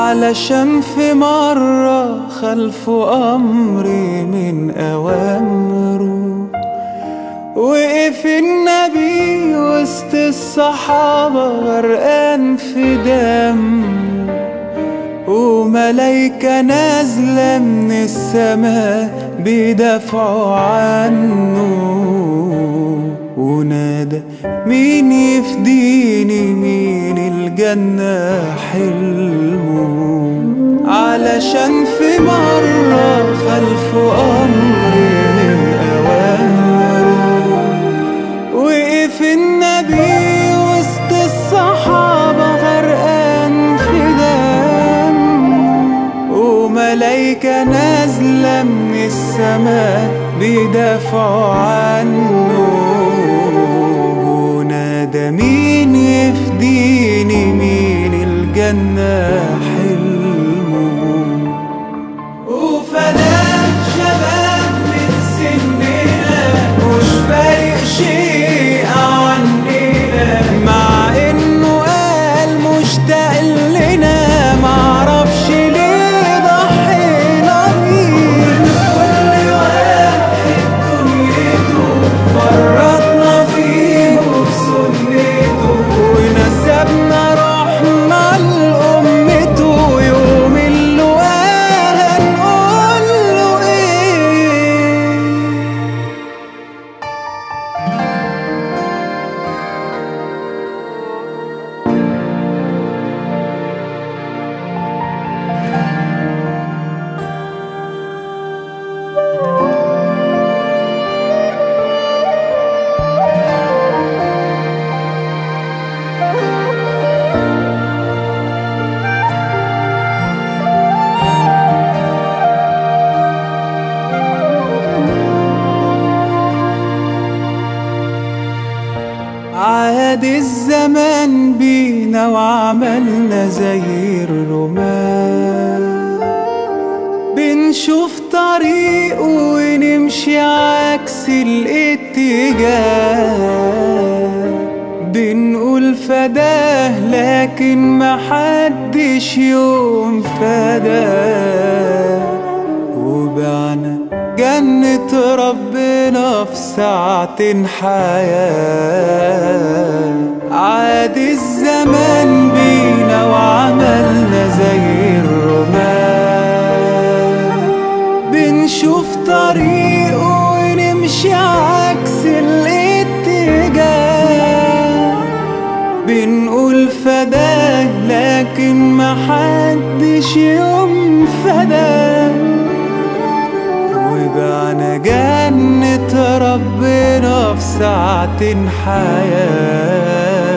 علشان في مرة خلف أمري من أوامره وقف النبي وسط الصحابة غرقان في دمه وملايكة نازلة من السماء بيدافعوا عنه ونادى مين يفديني مين الجنة حلمه علشان في مرة خلف أمري من أوامره وقف النبي وسط الصحابة غرقان في دم وملايكة نازلة من السماء بيدافعوا عنه ونادى مين يفديني مين الجنة حلمه وفداك شباب من سننا مش فارق شيء عننا مع انه قال مشتاق لنا معرفش ليه ضحينا بيه كل واحد دنيته فرطنا فيه وفي سنته ونسبنا روحنا لأمته يوم اللقاء هنقول له ايه عاد الزمان بينا وعملنا زي الرمال بنشوف طريق ونمشي عكس الاتجاه بنقول فداه لكن محدش يوم فداه وبعنا جنة ربنا في ساعة حياة عاد الزمان بينا وعملنا زي الرمال بنشوف طريق ونمشي عكس الاتجاه بنقول فداه لكن محدش يوم فداه وبعنا جنة ربنا في ساعة حياة